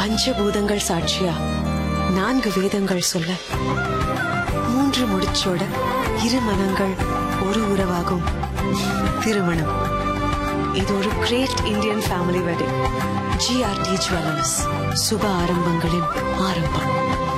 பஞ்சபூதங்கள் சாட்சியா நான்கு வேதங்கள் சொல்ல மூன்று முடிச்சோட இரு மனங்கள் ஒரு உறவாகும் திருமணம் இது ஒரு great Indian family wedding GRT jewellers சுப ஆரம்பங்களின் ஆரம்பம்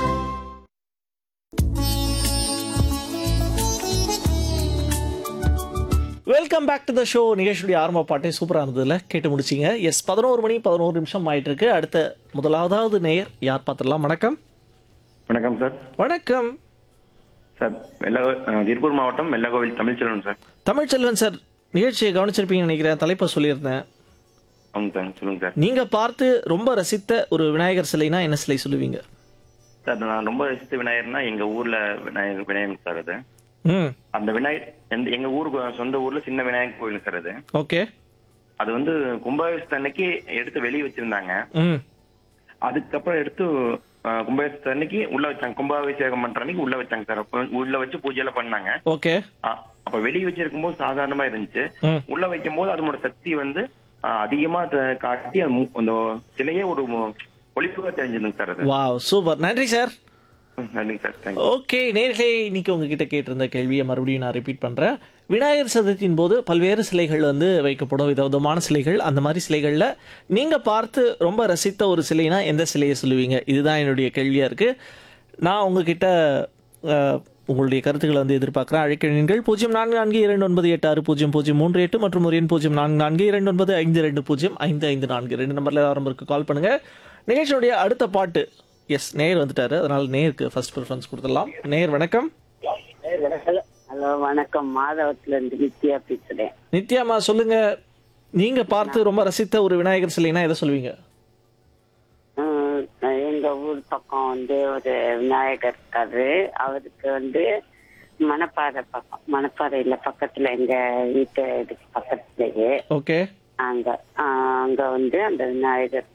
welcome back to the show நிகழ்ச்சியுடைய ஆரம்ப பாட்டே சூப்பராக இருந்ததுல கேட்டு முடிச்சிங்க எஸ் பதினோரு மணி பதினோரு நிமிஷம் ஆயிட்டு இருக்கு அடுத்த முதலாவதாவது நேயர் யார் பார்த்துடலாம் வணக்கம் வணக்கம் சார் வணக்கம் சார் வெள்ள அஹ், திருப்பூர் மாவட்டம் வெள்ளகோவில் தமிழ்ச்செல்வன் சார் தமிழ்ச்செல்வன் சார் நிகழ்ச்சியை கவனிச்சிருப்பீங்கன்னு நினைக்கிறேன் தலைப்பை சொல்லியிருந்தேன் ஆமாங்க சார் சொல்லுங்க சார் நீங்க பார்த்து ரொம்ப ரசித்த ஒரு விநாயகர் சிலைனா என்ன சிலை சொல்லுவீங்க சார் நான் ரொம்ப ரசித்த விநாயகர்னா எங்க ஊர்ல விநாயகர் விநாயகர் சார் அது ம் அந்த விநாயகர் எந்த எங்க ஊருக்கு சொந்த ஊர்ல சின்ன விநாயகர் கோயில் சார் அது ஓகே அது வந்து கும்பாபிஷேகத்து அன்னைக்கு எடுத்து வெளியே வச்சிருந்தாங்க ம் அதுக்கப்புறம் எடுத்து அஹ், கும்பாபிஷேகத்து அன்னைக்கு உள்ள வச்சாங்க கும்பாபிஷேகம் பண்ற அன்னைக்கு உள்ள வச்சாங்க சார் அப்ப உள்ள வச்சு பூஜை எல்லாம் பண்ணாங்க ஓகே அ- அப்ப வெளியே வச்சிருக்கும் போது சாதாரணமா இருந்துச்சு ம். உள்ள வைக்கும் போது அதனோட சக்தி வந்து அஹ், அதிகமா த- காட்டி அது மு- அந்த சிலையே ஒரு ஒளிப்புகா தெரிஞ்சிருந்துங்க சார் அது வாவ் சூப்பர் நன்றி சார் ம், நன்றிங்க சார் தேங்க்யூ ஓகே நேர்களே இன்னைக்கு உங்ககிட்ட கேட்டிருந்த கேள்வியை மறுபடியும் நான் ரிப்பீட் பண்றேன் விநாயகர் சதுர்த்தியின் போது பல்வேறு சிலைகள் வந்து வைக்கப்படும் விதவிதமான சிலைகள் அந்த மாதிரி சிலைகளில் நீங்க பார்த்து ரொம்ப ரசித்த ஒரு சிலைனா எந்த சிலையை சொல்லுவீங்க இதுதான் என்னுடைய கேள்வியா இருக்கு நான் உங்ககிட்ட அஹ், உங்களுடைய கருத்துக்களை வந்து எதிர்பார்க்குறேன் அழைக்கிறீர்கள் பூஜ்ஜியம் நான்கு நான்கு இரண்டு ஒன்பது எட்டு ஆறு பூஜ்ஜியம் பூஜ்ஜியம் மூன்று எட்டு மற்றும் ஒரு எண் பூஜ்ஜியம் நான்கு நான்கு இரண்டு ஒன்பது ஐந்து ரெண்டு பூஜ்ஜியம் ஐந்து ஐந்து நான்கு ரெண்டு நம்பர்ல நம்பருக்கு கால் பண்ணுங்க நிகழ்ச்சியுடைய அடுத்த பாட்டு எஸ் நேர் வந்துட்டாரு அதனால நேருக்கு ஃபர்ஸ்ட் ப்ரிஃபரன்ஸ் கொடுத்துடலாம் நேர் வணக்கம் ஹலோ வணக்கம் மாதவத்துல இருந்து நித்யா பேசுறேன் நித்யாமா சொல்லுங்க நீங்க பார்த்து ரொம்ப ரசித்த ஒரு விநாயகர் சிலைனா எதை சொல்லுவீங்க ஹம், எங்க ஊர் பக்கம் வந்து ஒரு விநாயகர் இருக்காரு அவருக்கு வந்து மணப்பாறை பக்கம் மணப்பாறையில பக்கத்துல எங்க வீட்டு இதுக்கு பக்கத்துலயே ஓகே அங்க ஆஹ், அங்க வந்து அந்த விநாயகர்